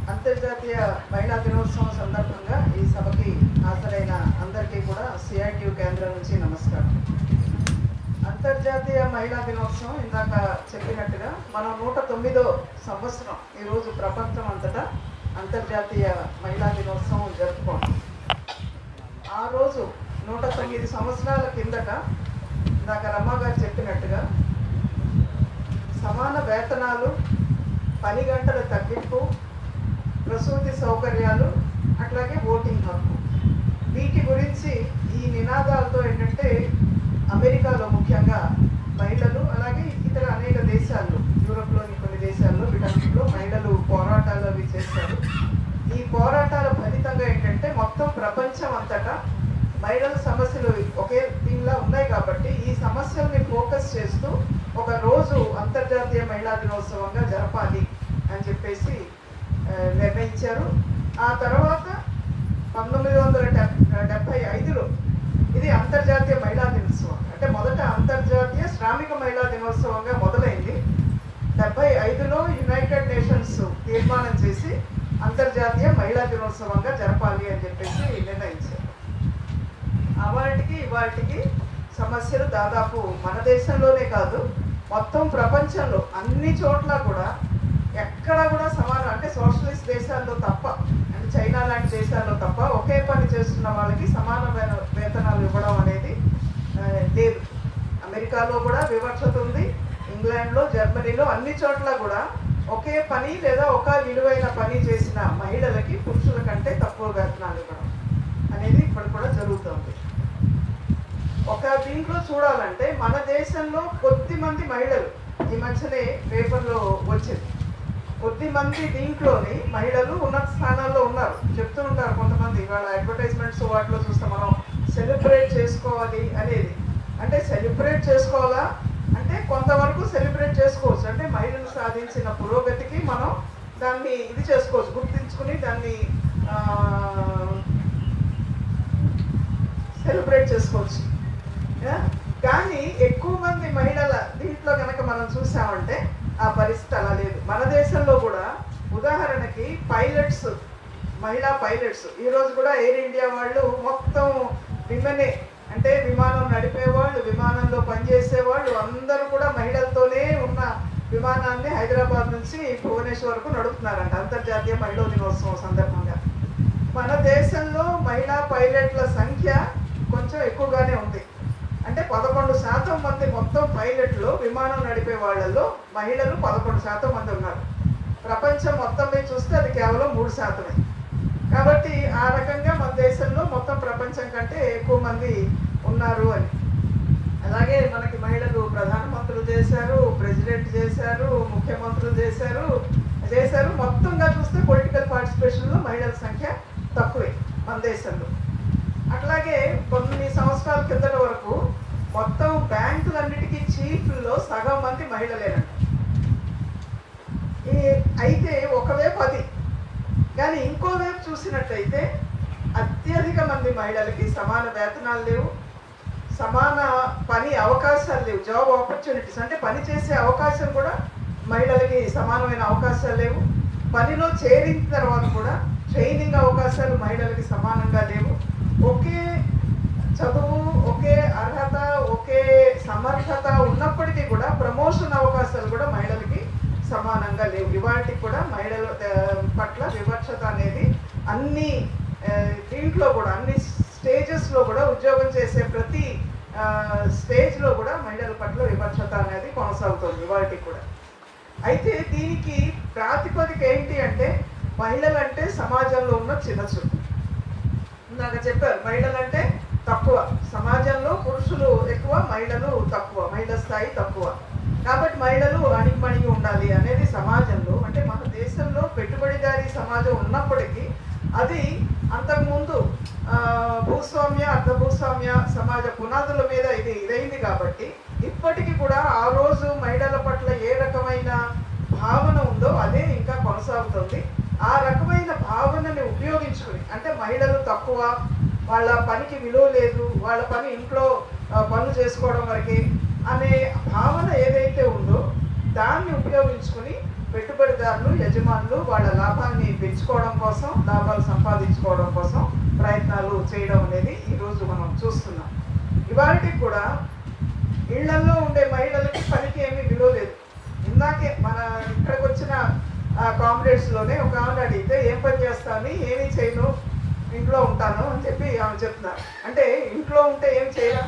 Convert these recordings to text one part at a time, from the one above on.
అంతర్జాతీయ మహిళా దినోత్సవం సందర్భంగా ఈ సభకి హాజరైన అందరికీ కూడా సిఐటియు కేంద్రం నుంచి నమస్కారం అంతర్జాతీయ మహిళా దినోత్సవం ఇందాక చెప్పినట్టుగా మనం నూట తొమ్మిదో సంవత్సరం ఈరోజు ప్రపంచం అంతటా అంతర్జాతీయ మహిళా దినోత్సవం జరుపుకోండి ఆ రోజు నూట తొమ్మిది సంవత్సరాల కిందట ఇందాక రమ్మ గారు చెప్పినట్టుగా సమాన వేతనాలు పని గంటల తగ్గింపు ప్రసూతి సౌకర్యాలు అట్లాగే ఓటింగ్ హక్కు వీటి గురించి ఈ నినాదాలతో ఏంటంటే అమెరికాలో ముఖ్యంగా మహిళలు అలాగే ఇతర అనేక దేశాల్లో యూరోప్లోని కొన్ని దేశాల్లో వీటన్నిటిలో మహిళలు పోరాటాలు అవి చేస్తారు ఈ పోరాటాల ఫలితంగా ఏంటంటే మొత్తం ప్రపంచం అంతటా మహిళల సమస్యలు ఒకే దీనిలా ఉన్నాయి కాబట్టి ఈ సమస్యల్ని ఫోకస్ చేస్తూ ఒక రోజు అంతర్జాతీయ మహిళా దినోత్సవంగా జరపాలి అని చెప్పేసి ఆ, నిర్ణయించారు ఆ తర్వాత పంతొమ్మిది వందల డెబ్బై ఐదులో ఇది అంతర్జాతీయ మహిళా దినోత్సవం అంటే మొదట అంతర్జాతీయ శ్రామిక మహిళా దినోత్సవంగా మొదలైంది డెబ్బై ఐదులో యునైటెడ్ నేషన్స్ తీర్మానం చేసి అంతర్జాతీయ మహిళా దినోత్సవంగా జరపాలి అని చెప్పేసి నిర్ణయించారు అవాటికి ఇవాటికి సమస్యలు దాదాపు మన దేశంలోనే కాదు మొత్తం ప్రపంచంలో అన్ని చోట్ల కూడా ఎక్కడ కూడా సమానం అంటే సోషలిస్ట్ దేశాల్లో తప్ప అంటే చైనా లాంటి దేశాల్లో తప్ప ఒకే పని చేస్తున్న వాళ్ళకి సమానమైన వేతనాలు ఇవ్వడం అనేది ఆ, లేదు అమెరికాలో కూడా వివక్షత ఉంది ఇంగ్లాండ్లో జర్మనీలో అన్ని చోట్ల కూడా ఒకే పని లేదా ఒక విలువైన పని చేసిన మహిళలకి పురుషుల కంటే తక్కువ వేతనాలు ఇవ్వడం అనేది ఇప్పుడు కూడా జరుగుతుంది ఒక దీంట్లో చూడాలంటే మన దేశంలో కొద్ది మంది మహిళలు ఈ మధ్యనే పేపర్లో వచ్చింది కొద్ది మంది దీంట్లోని మహిళలు ఉన్నత స్థానాల్లో ఉన్నారు చెప్తూ ఉంటారు కొంతమంది వాళ్ళ అడ్వర్టైజ్మెంట్స్ వాటిలో చూస్తే మనం సెలబ్రేట్ చేసుకోవాలి అనేది అంటే సెలబ్రేట్ చేసుకోవాలా అంటే కొంతవరకు సెలబ్రేట్ చేసుకోవచ్చు అంటే మహిళలు సాధించిన పురోగతికి మనం దాన్ని ఇది చేసుకోవచ్చు గుర్తించుకుని దాన్ని సెలబ్రేట్ చేసుకోవచ్చు యా? కానీ ఎక్కువ మంది మహిళల దీంట్లో కనుక మనం చూసామంటే ఆ పరిస్థితి అలా లేదు మన దేశంలో కూడా ఉదాహరణకి పైలట్స్ మహిళా పైలట్స్ ఈ రోజు కూడా ఎయిర్ ఇండియా వాళ్ళు మొత్తం విమెనే అంటే విమానం నడిపేవాళ్ళు విమానంలో పనిచేసేవాళ్ళు అందరూ కూడా మహిళలతోనే ఉన్న విమానాన్ని హైదరాబాద్ నుంచి భువనేశ్వర్ వరకు నడుపుతున్నారంట అంతర్జాతీయ మహిళా దినోత్సవం సందర్భంగా మన దేశంలో మహిళా పైలట్ల సంఖ్య కొంచెం ఎక్కువగానే ఉంది అంటే పదకొండు శాతం మంది మొత్తం పైలట్లు విమానం నడిపే వాళ్ళల్లో మహిళలు పదకొండు శాతం మంది ఉన్నారు ప్రపంచం మొత్తం మీద చూస్తే అది కేవలం మూడు శాతమే కాబట్టి ఆ రకంగా మన దేశంలో మొత్తం ప్రపంచం కంటే ఎక్కువ మంది ఉన్నారు అని అలాగే మనకి మహిళలు ప్రధానమంత్రులు చేశారు ప్రెసిడెంట్ చేశారు ముఖ్యమంత్రులు చేశారు చేశారు మొత్తంగా చూస్తే పొలిటికల్ పార్టిసిపేషన్లో మహిళల సంఖ్య తక్కువే మన దేశంలో అట్లాగే కొన్ని సంవత్సరాల కిందట వరకు మొత్తం బ్యాంకులన్నిటికీ చీఫ్లో సగం మంది మహిళలేనంట ఈ అయితే ఒకవైపు అది కానీ ఇంకో వైపు చూసినట్టయితే అత్యధిక మంది మహిళలకి సమాన వేతనాలు లేవు సమాన పని అవకాశాలు లేవు జాబ్ ఆపర్చునిటీస్ అంటే పని చేసే అవకాశం కూడా మహిళలకి సమానమైన అవకాశాలు లేవు పనిలో చేరిన తర్వాత కూడా ట్రైనింగ్ అవకాశాలు మహిళలకి సమానంగా లేవు ఒకే చదువు ఒకే అర్హత ఒకే సమర్థత ఉన్నప్పటికీ కూడా ప్రమోషన్ అవకాశాలు కూడా మహిళలకి సమానంగా లేవు ఇవాటికి కూడా మహిళల ఆ, పట్ల వివక్షత అనేది అన్ని ఆ, దీంట్లో కూడా అన్ని స్టేజెస్లో కూడా ఉద్యోగం చేసే ప్రతి ఆ, స్టేజ్లో కూడా మహిళల పట్ల వివక్షత అనేది కొనసాగుతుంది ఇవాటికి కూడా అయితే దీనికి ప్రాతిపదిక ఏంటి అంటే మహిళలంటే సమాజంలో ఉన్న చిన్న చూపు ఇందాక చెప్పారు మహిళలంటే తక్కువ సమాజంలో పురుషులు ఎక్కువ మహిళలు తక్కువ మహిళ స్థాయి తక్కువ కాబట్టి మహిళలు అణిగిమణిగి ఉండాలి అనేది సమాజంలో అంటే మన దేశంలో పెట్టుబడిదారీ సమాజం ఉన్నప్పటికీ అది అంతకుముందు ఆ, భూస్వామ్య అర్ధ భూస్వామ్య సమాజ పునాదుల మీద ఇది ఇదైంది కాబట్టి ఇప్పటికీ కూడా ఆ రోజు మహిళల పట్ల ఏ రకమైన భావన ఉందో అదే ఇంకా కొనసాగుతుంది ఆ రకమైన భావనని ఉపయోగించుకుని అంటే మహిళలు తక్కువ వాళ్ళ పనికి విలువ లేదు వాళ్ళ పని ఇంట్లో ఆ, పనులు చేసుకోవడం వరకే అనే భావన ఏదైతే ఉందో దాన్ని ఉపయోగించుకుని పెట్టుబడి పెట్టుబడిదారులు యజమానులు వాళ్ళ లాభాన్ని పెంచుకోవడం కోసం లాభాలు సంపాదించుకోవడం కోసం ప్రయత్నాలు చేయడం అనేది ఈరోజు మనం చూస్తున్నాం ఇవాళకి కూడా ఇళ్లలో ఉండే మహిళలకి పనికి ఏమీ విలువ లేదు ఇందాకే మన ఇక్కడికి వచ్చిన కామ్రేడ్స్లోనే ఒక ఆమె అడిగితే ఏం పని చేస్తాను ఏమీ చేయను ఇంట్లో ఉంటాను అని చెప్పి ఆమె చెప్తున్నారు అంటే ఇంట్లో ఉంటే ఏం చేయరా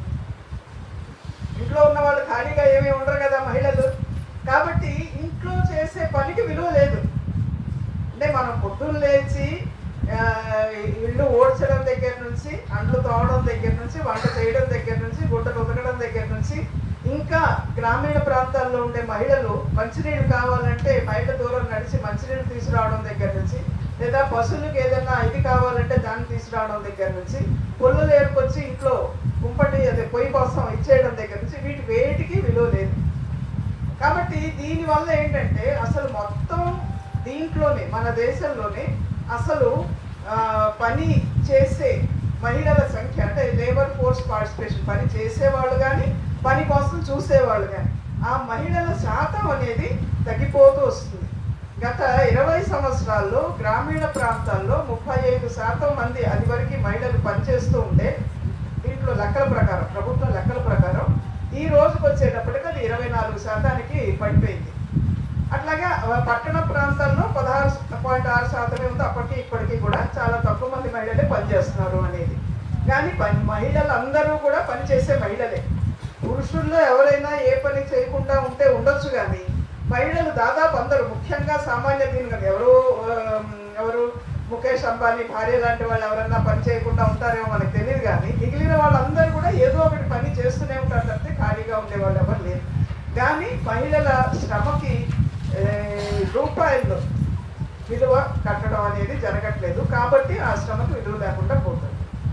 ఇంట్లో ఉన్న వాళ్ళు ఖాళీగా ఏమీ ఉండరు కదా మహిళలు కాబట్టి ఇంట్లో చేసే పనికి విలువ లేదు అంటే మనం పొద్దున్న లేచి ఆ, ఇల్లు ఓడ్చడం దగ్గర నుంచి అంట్లు తోవడం దగ్గర నుంచి వంట చేయడం దగ్గర నుంచి గుడ్డలు ఉతకడం దగ్గర నుంచి ఇంకా గ్రామీణ ప్రాంతాల్లో ఉండే మహిళలు మంచినీళ్ళు కావాలంటే మైళ్ళ దూరం నడిచి మంచినీళ్ళు తీసుకురావడం దగ్గర నుంచి లేదా పశువులకు ఏదైనా ఇది కావాలంటే దాన్ని తీసుకురావడం దగ్గర నుంచి పుల్లలు ఏరుకొచ్చి ఇంట్లో కుంపటి అదే పొయ్యి కోసం ఇచ్చేయడం దగ్గర నుంచి వీటి వేటికి విలువ లేదు కాబట్టి దీనివల్ల ఏంటంటే అసలు మొత్తం దీంట్లోనే మన దేశంలోనే అసలు ఆ, పని చేసే మహిళల సంఖ్య అంటే లేబర్ ఫోర్స్ పార్టిసిపేషన్ పని చేసేవాళ్ళు కానీ పని కోసం చూసేవాళ్ళు కానీ ఆ మహిళల శాతం అనేది తగ్గిపోతూ వస్తుంది గత ఇరవై సంవత్సరాల్లో గ్రామీణ ప్రాంతాల్లో ముప్పై ఐదు శాతం మంది అది వరకు మహిళలు పనిచేస్తూ ఉంటే దీంట్లో లెక్కల ప్రకారం ప్రభుత్వం లెక్కల ప్రకారం ఈ రోజుకి వచ్చేటప్పటికి అది ఇరవై నాలుగు శాతానికి పడిపోయింది అట్లాగే ఆ, పట్టణ ప్రాంతాల్లో పదహారు పాయింట్ ఆరు శాతమే ఉంది అప్పటికి ఇప్పటికీ కూడా చాలా తక్కువ మంది మహిళలే పనిచేస్తున్నారు అనేది కానీ పని మహిళలందరూ కూడా పనిచేసే మహిళలే పురుషుల్లో ఎవరైనా ఏ పని చేయకుండా ఉంటే ఉండొచ్చు కానీ మహిళలు దాదాపు అందరూ ముఖ్యంగా సామాన్య దీని కానీ ఎవరు ఆమ్, ఎవరు ముఖేష్ అంబానీ భార్య లాంటి వాళ్ళు ఎవరైనా పని చేయకుండా ఉంటారేమో మనకు తెలియదు కానీ మిగిలిన వాళ్ళందరూ కూడా ఏదో ఒకటి పని చేస్తూనే ఉంటారు తప్పితే ఖాళీగా ఉండే వాళ్ళు ఎవరు లేరు కానీ మహిళల శ్రమకి ఏ, రూపాయల్లో విలువ కట్టడం అనేది జరగట్లేదు కాబట్టి ఆ శ్రమకు విలువ లేకుండా పోతుంది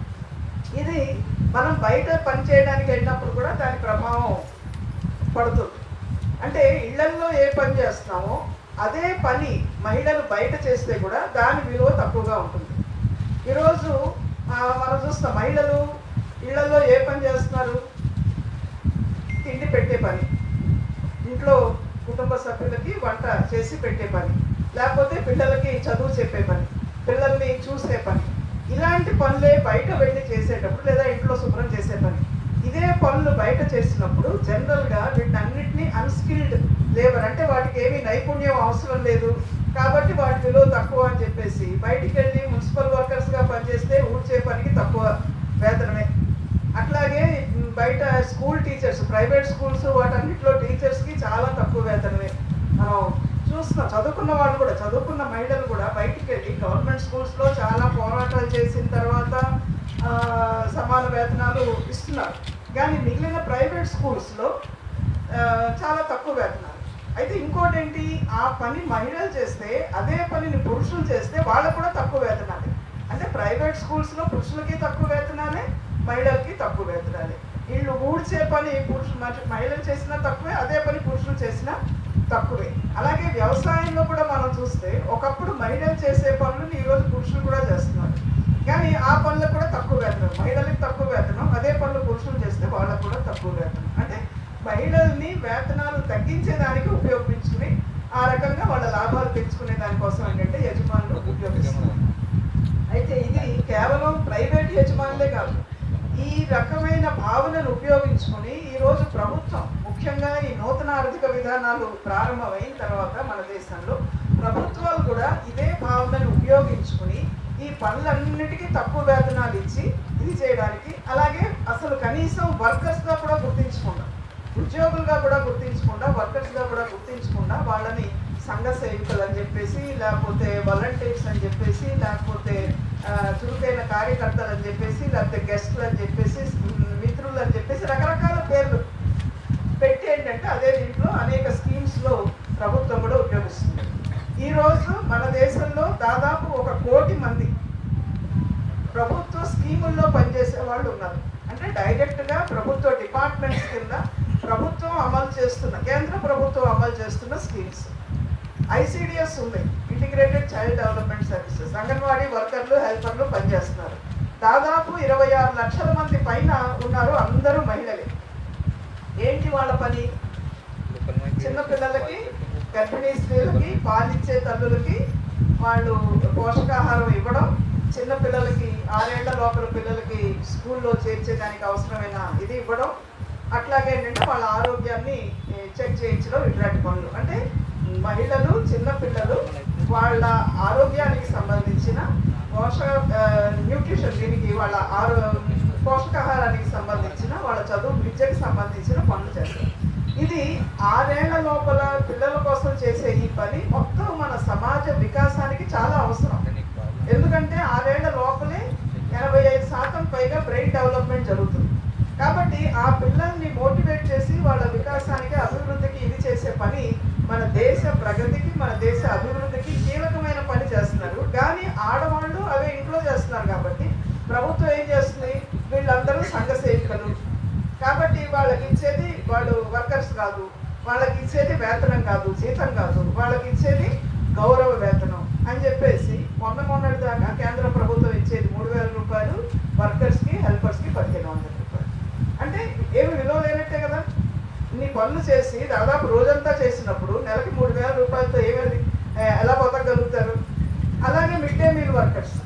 ఇది మనం బయట పని చేయడానికి వెళ్ళినప్పుడు కూడా దాని ప్రభావం పడుతుంది అంటే ఇళ్లల్లో ఏ పని చేస్తున్నామో అదే పని మహిళలు బయట చేస్తే కూడా దాని విలువ తక్కువగా ఉంటుంది ఈరోజు ఆ, మనం చూస్తాం మహిళలు ఇళ్లలో ఏ పని చేస్తున్నారు తిండి పెట్టే పని ఇంట్లో కుటుంబ సభ్యులకి వంట చేసి పెట్టే పని లేకపోతే పిల్లలకి చదువు చెప్పే పని పిల్లల్ని చూసే పని ఇలాంటి పనులే బయట వెళ్ళి చేసేటప్పుడు లేదా ఇంట్లో శుభ్రం చేసే పని ఇదే పనులు బయట చేసినప్పుడు జనరల్గా వీటన్నిటిని అన్స్కిల్డ్ లేబర్ అంటే వాటికి ఏమీ నైపుణ్యం అవసరం లేదు కాబట్టి వాటి విలువ తక్కువ అని చెప్పేసి బయటికి వెళ్ళి మున్సిపల్ వర్కర్స్గా పనిచేస్తే ఊడ్చే పనికి తక్కువ వేతనమే అట్లాగే ఉమ్, బయట స్కూల్ టీచర్స్ ప్రైవేట్ స్కూల్స్ వాటన్నిటిలో టీచర్స్కి చాలా తక్కువ వేతనమే మనం చూస్తున్నాం చదువుకున్న వాళ్ళు కూడా చదువుకున్న మహిళలు కూడా బయటికి వెళ్ళి గవర్నమెంట్ స్కూల్స్లో చాలా పోరాటాలు చేసిన తర్వాత ఆ, సమాన వేతనాలు ఇస్తున్నారు కానీ మిగిలిన ప్రైవేట్ స్కూల్స్లో ఆ, చాలా తక్కువ వేతనాలు అయితే ఇంకోటి ఏంటి ఆ పని మహిళలు చేస్తే అదే పనిని పురుషులు చేస్తే వాళ్ళకు కూడా తక్కువ వేతనాలే అంటే ప్రైవేట్ స్కూల్స్లో పురుషులకి తక్కువ వేతనాలే మహిళలకి తక్కువ వేతనాలే వీళ్ళు ఊడ్చే పని పురుషులు మహి- మహిళలు చేసినా తక్కువే అదే పని పురుషులు చేసినా తక్కువే అలాగే వ్యవసాయంలో కూడా మనం చూస్తే ఒకప్పుడు మహిళలు చేసే పనులను ఈరోజు పురుషులు కూడా చేస్తున్నారు కానీ ఆ పనులకు కూడా తక్కువ వేతనం మహిళలకు తక్కువ వేతనం అదే పనులు పురుషులు చేస్తే వాళ్ళకు కూడా తక్కువ వేతనం అంటే మహిళల్ని వేతనాలు తగ్గించేదానికి ఉపయోగించుకుని ఆ రకంగా వాళ్ళ లాభాలు పెంచుకునే దానికోసం ఏంటంటే యజమానులు ఉపయోగిస్తున్నారు అయితే ఇది కేవలం ప్రైవేట్ యజమానులే కాదు ఈ రకమైన భావనను ఉపయోగించుకొని ఈరోజు ప్రభుత్వం ముఖ్యంగా ఈ నూతన ఆర్థిక విధానాలు ప్రారంభమైన తర్వాత మన దేశంలో ప్రభుత్వాలు కూడా ఇదే భావనను ఉపయోగించుకుని ఈ పనులన్నిటికీ తక్కువ వేతనాలు ఇచ్చి ఇది చేయడానికి అలాగే అసలు కనీసం వర్కర్స్గా కూడా గుర్తించకుండా ఉద్యోగులుగా కూడా గుర్తించకుండా వర్కర్స్గా కూడా గుర్తించకుండా వాళ్ళని సంఘ సేవికలు అని చెప్పేసి లేకపోతే వాలంటీర్స్ అని చెప్పేసి లేకపోతే ఆ, చురుకైన కార్యకర్తలు అని చెప్పేసి లేకపోతే గెస్టులు అని చెప్పేసి ఉమ్, మిత్రులు అని చెప్పేసి రకరకాల పేర్లు పెట్టి ఏంటంటే అదే దీంట్లో అనేక స్కీమ్స్లో ప్రభుత్వం కూడా ఉపయోగిస్తుంది ఈరోజు మన దేశంలో దాదాపు ఒక కోటి మంది ప్రభుత్వ స్కీముల్లో పనిచేసే వాళ్ళు ఉన్నారు అంటే డైరెక్ట్గా ప్రభుత్వ డిపార్ట్మెంట్స్ కింద ప్రభుత్వం అమలు చేస్తున్న కేంద్ర ప్రభుత్వం అమలు చేస్తున్న స్కీమ్స్ ఐసిడిఎస్ ఉంది integrated child development services anganwadi వర్కర్లు హెల్పర్లు పనిచేస్తున్నారు దాదాపు ఇరవై ఆరు లక్షల మంది పైన ఉన్నారు అందరూ మహిళలే ఏంటి వాళ్ళ పని చిన్న పిల్లలకి గర్భిణీ స్త్రీలకి పాలిచ్చే తల్లులకి వాళ్ళు పోషకాహారం ఇవ్వడం చిన్న పిల్లలకి ఆరేళ్ల లోపల పిల్లలకి స్కూల్లో చేర్చేదానికి అవసరమైన ఇది ఇవ్వడం అట్లాగే ఏంటంటే వాళ్ళ ఆరోగ్యాన్ని ఏ, చెక్ చేయించడం ఇట్లాంటి పనులు అంటే మహిళలు చిన్న పిల్లలు వాళ్ళ ఆరోగ్యానికి సంబంధించిన పోషక ఆ, న్యూట్రిషన్ దీనికి వాళ్ళ ఆరో పోషకాహారానికి సంబంధించిన వాళ్ళ చదువు విద్యకి సంబంధించిన పనులు చేస్తారు ఇది ఆరేళ్ల లోపల పిల్లల కోసం చేసే ఈ పని మొత్తం మన సమాజ వికాసానికి చాలా అవసరం ఎందుకంటే ఆరేళ్ల లోపలే ఎనభై ఐదు శాతం పైగా బ్రెయిన్ డెవలప్మెంట్ జరుగుతుంది కాబట్టి ఆ పిల్లల్ని మోటివేట్ చేసి వాళ్ళ వికాసానికి అభివృద్ధికి ఇది చేసే పని మన దేశ ప్రగతికి మన దేశ అభివృద్ధికి కీలకమైన పని చేస్తున్నారు కానీ ఆడవాళ్ళు అవే ఇంట్లో చేస్తున్నారు కాబట్టి ప్రభుత్వం ఏం చేస్తుంది వీళ్ళందరూ సంఘ సేవికలు కాబట్టి వాళ్ళకి ఇచ్చేది వాళ్ళు వర్కర్స్ కాదు వాళ్ళకి ఇచ్చేది వేతనం కాదు జీతం కాదు వాళ్ళకి ఇచ్చేది గౌరవ వేతనం అని చెప్పేసి మొన్న మొన్నటి దాకా కేంద్ర ప్రభుత్వం ఇచ్చేది మూడు వేల రూపాయలు వర్కర్స్కి హెల్పర్స్కి పదిహేను వందల రూపాయలు అంటే ఏమి విలువ లేనట్టే కదా ఇన్ని పనులు చేసి దాదాపు రోజంతా చేసినప్పుడు నెలకి మూడు వేల రూపాయలతో ఏమేమి ఎలా బతకగలుగుతారు అలాగే మిడ్ డే మీల్ వర్కర్స్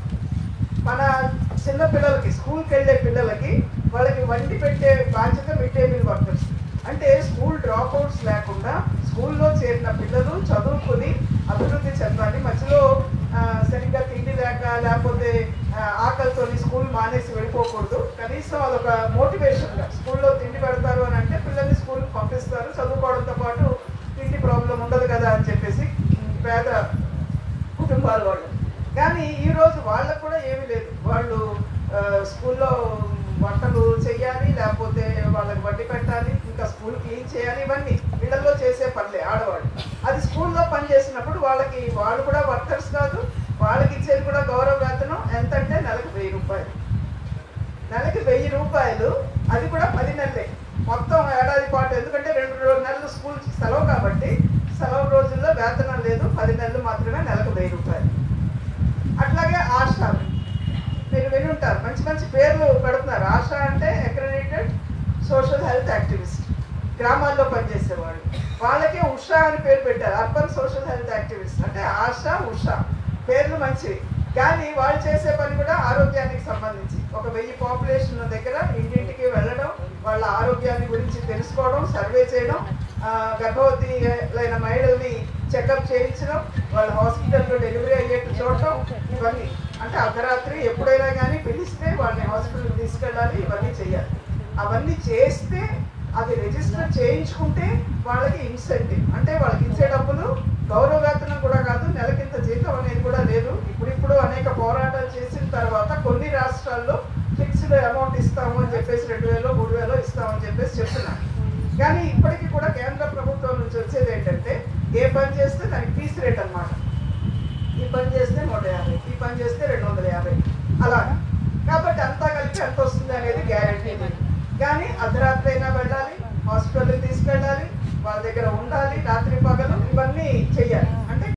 మన చిన్న పిల్లలకి స్కూల్కి వెళ్ళే పిల్లలకి వాళ్ళకి వండి పెట్టే బాధ్యత మిడ్ డే మీల్ వర్కర్స్ అంటే స్కూల్ డ్రాప్ అవుట్స్ లేకుండా స్కూల్లో చేరిన పిల్లలు చదువుకుని అభివృద్ధి చెందాలి మధ్యలో ఆ, సరిగ్గా తిండి లేక లేకపోతే ఆ, ఆకలితోని స్కూల్ మానేసి వెళ్ళిపోకూడదు కనీసం అదొక మోటివేషన్గా స్కూల్లో తిండి పెడతారు అని అంటే పిల్లల్ని స్కూల్కి పంపిస్తారు చదువుకోవడంతో పాటు తిండి ప్రాబ్లం ఉండదు కదా అని చెప్పేసి ఉమ్, పేద కుటుంబాల వాళ్ళు కానీ ఈ రోజు వాళ్ళకు కూడా ఏమీ లేదు వాళ్ళు ఆ, స్కూల్లో వంటలు చేయాలి లేకపోతే వాళ్ళకి వడ్డీ పెట్టాలి ఇంకా స్కూల్ క్లీన్ చేయాలి ఇవన్నీ ఇళ్లలో చేసే పనులే ఆడవాళ్ళు అది స్కూల్లో పని చేసినప్పుడు వాళ్ళకి వాళ్ళు కూడా వర్కర్స్ కాదు వాళ్ళకి ఇచ్చేది కూడా గౌరవ వేతనం ఎంత అంటే నెలకు వెయ్యి రూపాయలు నెలకి వెయ్యి రూపాయలు అది కూడా పది నెలలే మొత్తం ఏడాది పాటు ఎందుకంటే రెండు రో- నెలలు స్కూల్ సెలవు కాబట్టి సెలవు రోజుల్లో వేతనం లేదు పది నెలలు మాత్రమే నెలకు వెయ్యి రూపాయలు అట్లాగే ఆశా మీరు విని ఉంటారు మంచి మంచి పేర్లు పెడుతున్నారు ఆశా అంటే అక్రెడిటెడ్ సోషల్ హెల్త్ యాక్టివిస్ట్ గ్రామాల్లో పనిచేసేవాళ్ళు వాళ్ళకే ఉషా అని పేరు పెట్టారు అర్బన్ సోషల్ హెల్త్ యాక్టివిస్ట్ అంటే ఆశా ఉషా పేర్లు మంచివి కానీ వాళ్ళు చేసే పని కూడా ఆరోగ్యానికి సంబంధించి ఒక వెయ్యి పాపులేషన్ దగ్గర ఇంటింటికి వెళ్ళడం వాళ్ళ ఆరోగ్యాన్ని గురించి తెలుసుకోవడం సర్వే చేయడం ఆ, గర్భవతి అయిన మహిళల్ని చెకప్ చేయించడం వాళ్ళ హాస్పిటల్లో డెలివరీ అయ్యేట్టు చూడటం ఇవన్నీ అంటే అర్ధరాత్రి ఎప్పుడైనా కానీ పిలిస్తే వాళ్ళని హాస్పిటల్కి తీసుకెళ్ళాలి ఇవన్నీ చేయాలి అవన్నీ చేస్తే అది రిజిస్టర్ చేయించుకుంటే వాళ్ళకి ఇన్సెంటివ్ అంటే వాళ్ళకి ఇచ్చే డబ్బులు గౌరవ వేతనం కూడా కాదు నెలకింత జీతం అనేది కూడా లేదు ఇప్పుడిప్పుడు అనేక పోరాటాలు చేసిన తర్వాత కొన్ని రాష్ట్రాల్లో ఫిక్స్డ్ అమౌంట్ ఇస్తాము అని చెప్పేసి రెండు వేలు మూడు వేలు ఇస్తామని చెప్పేసి చెప్తున్నారు కానీ ఇప్పటికీ కూడా కేంద్ర ప్రభుత్వం నుంచి వచ్చేది ఏంటంటే ఏ పని చేస్తే దానికి ఫీస్ రేట్ అన్నమాట ఈ పని చేస్తే నూట యాభై ఈ పని చేస్తే రెండు వందల యాభై అలాగా కాబట్టి అంతా కలిపి ఎంత వస్తుంది అనేది గ్యారంటీ లేదు కానీ అర్ధరాత్రి అయినా వెళ్ళాలి హాస్పిటల్కి తీసుకెళ్ళాలి వాళ్ళ దగ్గర ఉండాలి రాత్రి పగలు ఇవన్నీ చెయ్యాలి